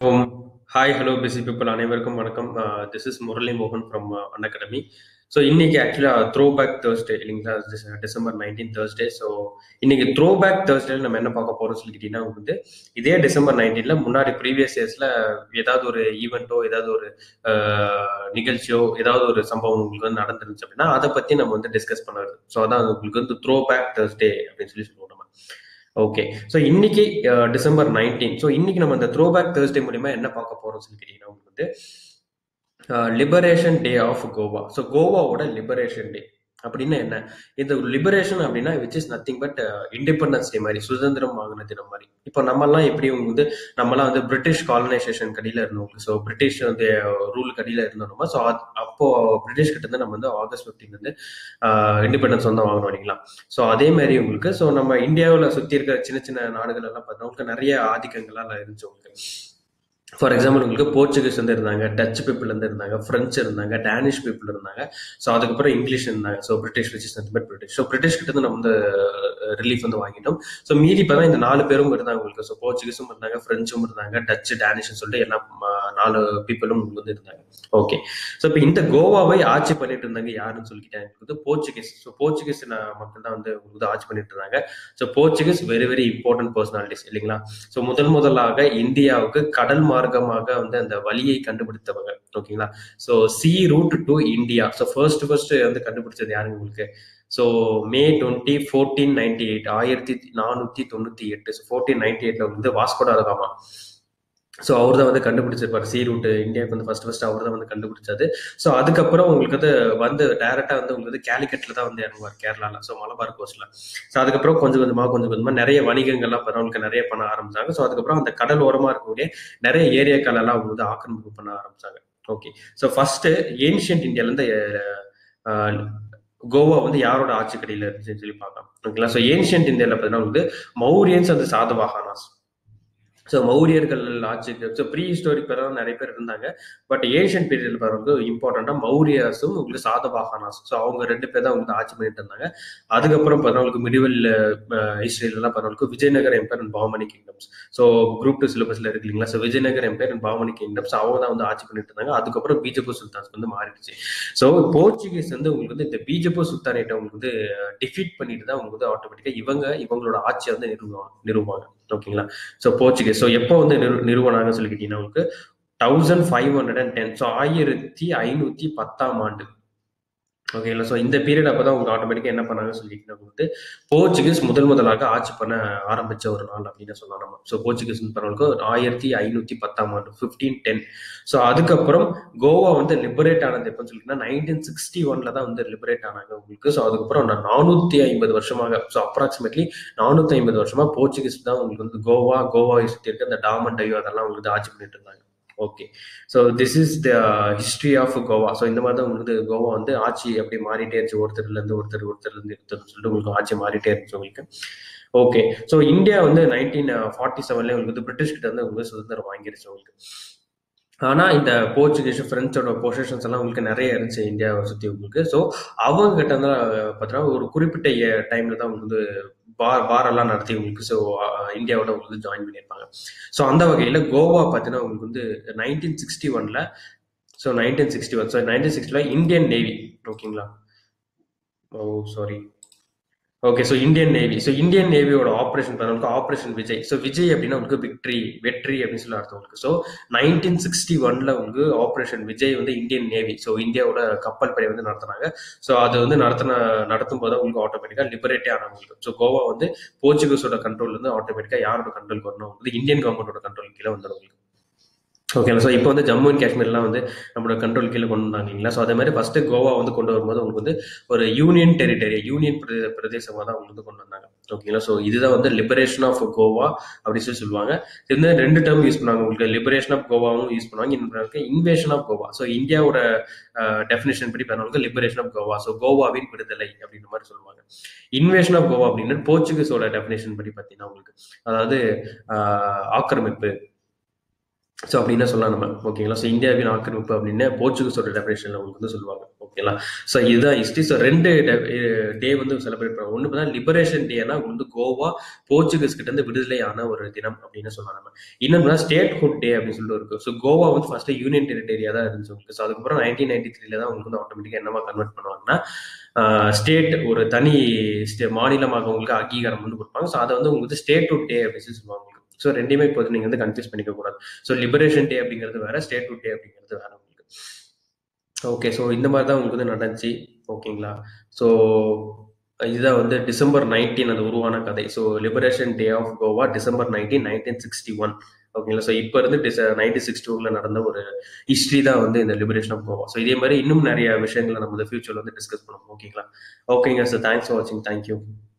Um, hi hello busy people அனைவருக்கும் வணக்கம் this is Murali மோகன் ஃப்ரம் அன் அகாடமி ஸோ இன்னைக்கு ஆக்சுவலாக த்ரோ பேக் தேர்ஸ்டே இல்லைங்களா டிசம்பர் நைன்டீன் தேர்ஸ்டே ஸோ இன்னைக்கு த்ரோ பேக் தேர்ஸ்டேல நம்ம என்ன பார்க்க போறோம் சொல்லிக்கிட்டீங்கன்னா வந்து இதே டிசம்பர் நைன்டீன்ல முன்னாடி ப்ரீவியஸ் இயர்ஸ்ல ஏதாவது ஒரு ஈவெண்ட்டோ ஏதாவது ஒரு அஹ், நிகழ்ச்சியோ ஏதாவது ஒரு சம்பவம் உங்களுக்கு வந்து நடந்துருந்துச்சு அப்படின்னா அதை பத்தி நம்ம வந்து டிஸ்கஸ் பண்ணுறது ஸோ அதான் உங்களுக்கு வந்து த்ரோ பேக் தேர்ஸ்டே அப்படின்னு சொல்லி சொல்லுவோம் நம்ம ஓகே ஸோ இன்னைக்கு டிசம்பர் நைன்டீன் ஸோ இன்னைக்கு நம்ம இந்த த்ரோ பேக் தேர்ஸ்டே மூலியமா என்ன பார்க்க போறோம் சொல்லி கேட்டீங்கன்னா உங்களுக்கு வந்து liberation day of Goa so கோவாவோட லிபரேஷன் டே அப்படின்னா என்ன இந்த லிபரேஷன் அப்படின்னா which is nothing but independence day மாதிரி சுதந்திரம் வாங்கின தினம் மாதிரி இப்போ நம்மலாம் எப்படி உங்க வந்து நம்மலாம் வந்து பிரிட்டிஷ் காலனைசேஷன் கடியில இருந்தவங்க ஸோ பிரிட்டிஷ் வந்து ரூல் கடியில இருந்தோமா ஸோ அப்போ பிரிட்டிஷ் கிட்ட இருந்து நம்ம வந்து ஆகஸ்ட் ஃபிஃப்டீன் வந்து இண்டிபெண்டன்ஸ் வந்து வாங்கணும் இல்லைங்களா ஸோ அதே மாதிரி உங்களுக்கு ஸோ நம்ம இந்தியாவில் சுற்றி இருக்கிற சின்ன சின்ன நாடுகள் எல்லாம் பார்த்தா உங்களுக்கு நிறைய ஆதிக்கங்கள்லாம் இருந்துச்சு உங்களுக்கு ஃபார் எக்ஸாம்பிள் உங்களுக்கு போர்ச்சுகீஸ் வந்து இருந்தாங்க டச் பீப்புள் வந்து இருந்தாங்க ஃப்ரெஞ்சு இருந்தாங்க டேனிஷ் பீப்புள் இருந்தாங்க ஸோ அதுக்கப்புறம் இங்கிலீஷ் இருந்தாங்க so British which is but British so British கிட்ட இருந்து நம்ம வந்து ரிலீஃப் வந்து வாங்கிட்டோம் ஸோ மீதி இப்போ தான் இந்த நாலு பேரும் இருந்தாங்க உங்களுக்கு ஸோ போர்ச்சுகீஸும் இருந்தாங்க ஃப்ரெஞ்சும் இருந்தாங்க டச் டேனிஷ்னு சொல்லிட்டு எல்லா ம- நாலு பீப்புளும் உங்களுக்கு வந்து இருந்தாங்க ஓகே ஸோ இப்போ இந்த கோவாவை ஆட்சி பண்ணிட்டு இருந்தாங்க யாருன்னு சொல்லிக்கிட்டாங்க உங்களுக்கு வந்து போர்ச்சுகீஸ் ஸோ போர்ச்சுகீஸ் மக்கள் தான் வந்து உங்களுக்கு வந்து ஆட்சி பண்ணிட்டு இருந்தாங்க so Portuguese very very important personalities இல்லைங்களா ஸோ முதல் முதலாக இந்தியாவுக்கு கடல் மார்க்கமாக வந்து அந்த வழியை கண்டுபிடித்தவங்க ஓகேங்களா so sea route to India so first first வந்து கண்டுபிடிச்சது யாருங்க உங்களுக்கு so May twenty fourteen ninety eight ஆயிரத்தி நானூற்றி தொண்ணூற்றி எட்டு ஸோ ஃபோர்டீன் நைன்டி எயிட்ல வந்து வாஸ்கோடா இருக்காமா ஸோ அவர் தான் வந்து கண்டுபிடிச்சிருப்பாரு சி ரூட் இந்தியாவுக்கு வந்து ஃபர்ஸ்ட் ஃபர்ஸ்ட் அவர் தான் வந்து கண்டுபிடிச்சாரு ஸோ அதுக்கப்புறம் உங்களுக்கு வந்து வந்து டைரக்டா வந்து உங்களுக்கு வந்து கேலிக்கட்ல தான் வந்து இறங்குவார் கேரளால ஸோ மலபார் கோஸ்ட்ல ஸோ அதுக்கப்புறம் கொஞ்சம் கொஞ்சமா கொஞ்சம் கொஞ்சமா நிறைய வணிகங்கள்லாம் பண்ணவங்களுக்கு நிறைய பண்ண ஆரம்பிச்சாங்க ஸோ அதுக்கப்புறம் அந்த கடல் ஓரமா இருக்கக்கூடிய நிறைய ஏரியாக்கள் எல்லாம் அவங்க வந்து ஆக்கிரமிப்பு பண்ண ஆரம்பிச்சாங்க ஓகே ஸோ ஃபர்ஸ்ட் ஏன்ஷியன்ட் இந்தியால இருந்து அஹ், கோவா வந்து யாரோட ஆட்சி கடையில இருந்துச்சுன்னு சொல்லி பார்க்கலாம் ஓகேங்களா ஸோ ஏன்ஷியன்ட் இந்தியாவில் பார்த்தீங்கன்னா வந்து மௌரியன்ஸ் அந்த சாதவாகனாஸ் ஸோ மௌரியர்கள் ஆட்சிக்கு ஸோ ப்ரீ ஹிஸ்டோரிக் பேர் நிறைய பேர் இருந்தாங்க பட் ஏஷியன் பீரியட் பேர் வந்து இம்பார்ட்டண்டா மௌரியஸும் உங்களுக்கு சாதவாகனாஸ் ஸோ அவங்க ரெண்டு பேர் தான் உங்களுக்கு ஆட்சி பண்ணிட்டு இருந்தாங்க அதுக்கப்புறம் பார்த்தவங்களுக்கு மிடிவல் ஹிஸ்டரியிலலாம் பார்த்தவங்களுக்கு Vijayanagar empire and Bahmani kingdoms so group two சிலபஸ்ல இருக்கு இல்லைங்களா so Vijayanagar empire and Bahmani kingdoms அவங்க தான் வந்து ஆட்சி பண்ணிட்டு இருந்தாங்க அதுக்கப்புறம் பீஜப்பூர் சுல்தான்ஸ் வந்து மாறிடுச்சு ஸோ போர்ச்சுகீஸ் வந்து உங்களுக்கு வந்து இந்த பீஜப்பூர் சுல்தானேட்டை உங்களுக்கு வந்து டிஃபீட் பண்ணிட்டு தான் உங்களுக்கு வந்து ஆட்டோமேட்டிக்கா இவங்க இவங்களோட ஆட்சியை வந்து நிறுவுவாங்க நிறுவுவாங்க ஓகேங்களா ஸோ போர்ச்சுகீஸ் ஸோ எப்போ வந்து நிறு நிறுவனாங்க சொல்லிக்கிட்டீங்கன்னா உங்களுக்கு thousand five hundred and ten so ஆயிரத்தி ஐநூத்தி பத்தாம் ஆண்டு ஓகேங்களா ஸோ இந்த பீரியட் அப்பதான் அவங்க ஆட்டோமேட்டிக்கா என்ன பண்ணாங்க சொல்லிக்கிட்டீங்கன்னா வந்து போர்ச்சுகீஸ் முதல் முதலாக ஆட்சி பண்ண ஆரம்பிச்ச ஒரு நாள் அப்படின்னு சொல்லலாம் நம்ம ஸோ போர்ச்சுகீஸ் பரவலுக்கு ஆயிரத்தி ஐநூத்தி பத்தாம் ஆண்டு ஃபிஃப்டீன் டென் ஸோ அதுக்கப்புறம் கோவா வந்து லிபரேட் ஆனது எப்போன்னு சொல்லிங்கன்னா நைன்டீன் சிக்ஸ்டி ஒன்ல தான் வந்து லிபரேட் ஆனாங்க உங்களுக்கு ஸோ அதுக்கப்புறம் நான் நானூத்தி ஐம்பது வருஷமாக ஸோ அப்ராக்சிமேட்லி நானூத்தி ஐம்பது வருஷமா போர்ச்சுகீஸ் தான் உங்களுக்கு வந்து கோவா கோவாவை சுற்றி இருக்க இந்த டாமன் டையோ அதெல்லாம் உங்களுக்கு ஆட்சி பண்ணிட்டு இருந்தாங்க okay so this is the history of Goa so இந்த மாதிரி தான் உங்களுக்கு வந்து கோவா வந்து ஆட்சி அப்படி மாறிட்டே இருந்துச்சு ஒருத்தர்ல இருந்து ஒருத்தர் ஒருத்தர்ல இருந்து ஒருத்தர் சொல்லிட்டு உங்களுக்கு ஆட்சி மாறிட்டே இருந்துச்சு உங்களுக்கு ஓகே ஸோ இந்தியா வந்து நைன்டீன் ஃபார்ட்டி செவன்ல உங்களுக்கு வந்து பிரிட்டிஷ் கிட்ட வந்து உங்களுக்கு சுதந்திரம் வாங்கிருச்சு உங்களுக்கு ஆனா இந்த போர்ச்சுகீஸ் பிரெஞ்சோட பொசிஷன்ஸ் எல்லாம் உங்களுக்கு நிறைய இருந்துச்சு இந்தியாவை சுத்தி உங்களுக்கு ஸோ அவங்க கிட்ட வந்து பார்த்தீங்கன்னா ஒரு குறிப்பிட்ட டைம்ல தான் உங்களுக்கு வந்து பார் பார் எல்லாம் நடத்தி உங்களுக்கு ஸோ இந்தியாவோட உங்களுக்கு வந்து ஜாயின் பண்ணியிருப்பாங்க ஸோ அந்த வகையில கோவா பார்த்தீங்கன்னா உங்களுக்கு வந்து நைன்டீன் சிக்ஸ்டி ஒன்ல so nineteen sixty one so nineteen சிக்ஸ்டில இந்தியன் நேவி ஓகேங்களா oh sorry okay so Indian navy so Indian நேவியோட ஆப்ரேஷன் பண்ணவங்களுக்கு ஆப்ரேஷன் விஜய் ஸோ விஜய் அப்படின்னா உங்களுக்கு விக்ட்ரி வெற்றி அப்படின்னு சொல்லி அர்த்தம் உங்களுக்கு ஸோ நைன்டீன் சிக்ஸ்டி ஒன்ல உங்களுக்கு ஆப்ரேஷன் விஜய் வந்து இந்தியன் நேவி ஸோ இந்தியாவோட கப்பல் படை வந்து நடத்துனாங்க ஸோ அது வந்து நடத்தின நடத்தும் போது உங்களுக்கு ஆட்டோமேட்டிக்கா லிபரேட்டே ஆனவங்களுக்கு ஸோ கோவா வந்து போர்ச்சுகீஸோட கண்ட்ரோல் வந்து ஆட்டோமேட்டிக்கா யாரோட கண்ட்ரோல் வரணும் வந்து இந்தியன் கவர்மெண்டோட கண்ட்ரோல் கீழே வந்துடும் உங்களுக்கு ஓகேங்களா ஸோ இப்போ வந்து ஜம்மு அண்ட் காஷ்மீர்லாம் வந்து நம்மளோட கண்ட்ரோல் கீழே கொண்டு வந்தாங்க இல்லைங்களா ஸோ அதே மாதிரி ஃபர்ஸ்ட் கோவா வந்து கொண்டு வரும்போது உங்களுக்கு வந்து ஒரு யூனியன் டெரிட்டரி யூனியன் பிரதே பிரதேசமாக தான் உங்களுக்கு வந்து கொண்டு வந்தாங்க ஓகேங்களா ஸோ இதுதான் வந்து லிபரேஷன் ஆஃப் கோவா அப்படின்னு சொல்லி சொல்லுவாங்க இது வந்து ரெண்டு டேர்ம் யூஸ் பண்ணுவாங்க உங்களுக்கு லிபரேஷன் ஆஃப் கோவாவும் யூஸ் பண்ணுவாங்க இன்னொரு இன்வேஷன் ஆஃப் கோவா ஸோ இந்தியாவோட டெஃபினேஷன் படி பண்ணவங்களுக்கு லிபரேஷன் ஆஃப் கோவா ஸோ கோவாவின் விடுதலை அப்படின்ற மாதிரி சொல்லுவாங்க இன்வேஷன் ஆஃப் கோவா அப்படின்னு போர்ச்சுகீஸோட டெஃபினேஷன் படி பார்த்தீங்கன்னா உங்களுக்கு அதாவது ஆஹ், ஆக்கிரமிப்பு ஸோ அப்படின்னு சொல்லலாம் நம்ம ஓகேங்களா ஸோ இந்தியாவின் ஆக்கிரமிப்பு அப்படின்னு போர்ச்சுகீஸோட டெஃபினேஷன்ல உங்களுக்கு வந்து சொல்லுவாங்க ஓகேங்களா ஸோ இதுதான் ஹிஸ்ட்ரி ஸோ ரெண்டு டே வந்து செலிப்ரேட் பண்ணுவாங்க ஒன்று பார்த்தா லிபரேஷன் டேனா வந்து கோவா போர்ச்சுகீஸ் கிட்ட இருந்து விடுதலை ஆன ஒரு தினம் அப்படின்னு சொல்லலாம் நம்ம இன்னொன்று ஸ்டேட் ஹுட் டே அப்படின்னு சொல்லிட்டு இருக்கு ஸோ கோவா வந்து ஃபர்ஸ்ட் யூனியன் டெரிட்டரியா தான் இருந்துச்சு உங்களுக்கு ஸோ அதுக்கப்புறம் நைன்டீன் நைன்டி த்ரீல தான் உங்களுக்கு வந்து ஆட்டோமேட்டிக்காக என்னவா கன்வெர்ட் பண்ணுவாங்கன்னா ஸ்டேட் ஒரு தனி ஸ்டே மாநிலமாக உங்களுக்கு அங்கீகாரம் வந்து கொடுப்பாங்க ஸோ அதை வந்து உங்களுக்கு ஸ்டேட் ஹுட் டே அப்படின்னு சொல்லி சொல்லுவாங்க ஸோ ரெண்டுமே இப்போ நீங்க வந்து கன்ஃபியூஸ் பண்ணிக்க கூடாது ஸோ லிபரேஷன் டே அப்படிங்கிறது வேற ஸ்டேட் ஹுட் டே அப்படிங்கிறது வேற உங்களுக்கு ஓகே ஸோ இந்த மாதிரி தான் உங்களுக்கு வந்து நடந்துச்சு ஓகேங்களா ஸோ இதுதான் வந்து டிசம்பர் நைன்டீன் அது உருவான கதை so liberation day of Goa December nineteen nineteen sixty one ஓகேங்களா ஸோ இப்போ இருந்து டிச நைன்டீன் சிக்ஸ்டி ஒன்ல நடந்த ஒரு ஹிஸ்ட்ரி தான் வந்து இந்த லிபரேஷன் ஆஃப் கோவா ஸோ இதே மாதிரி இன்னும் நிறைய விஷயங்களை நம்ம இந்த ஃபியூச்சர்ல வந்து டிஸ்கஸ் பண்ணுவோம் ஓகேங்களா ஓகேங்க சார் தேங்க்ஸ் ஃபார் வாட்சிங் தேங்க்யூ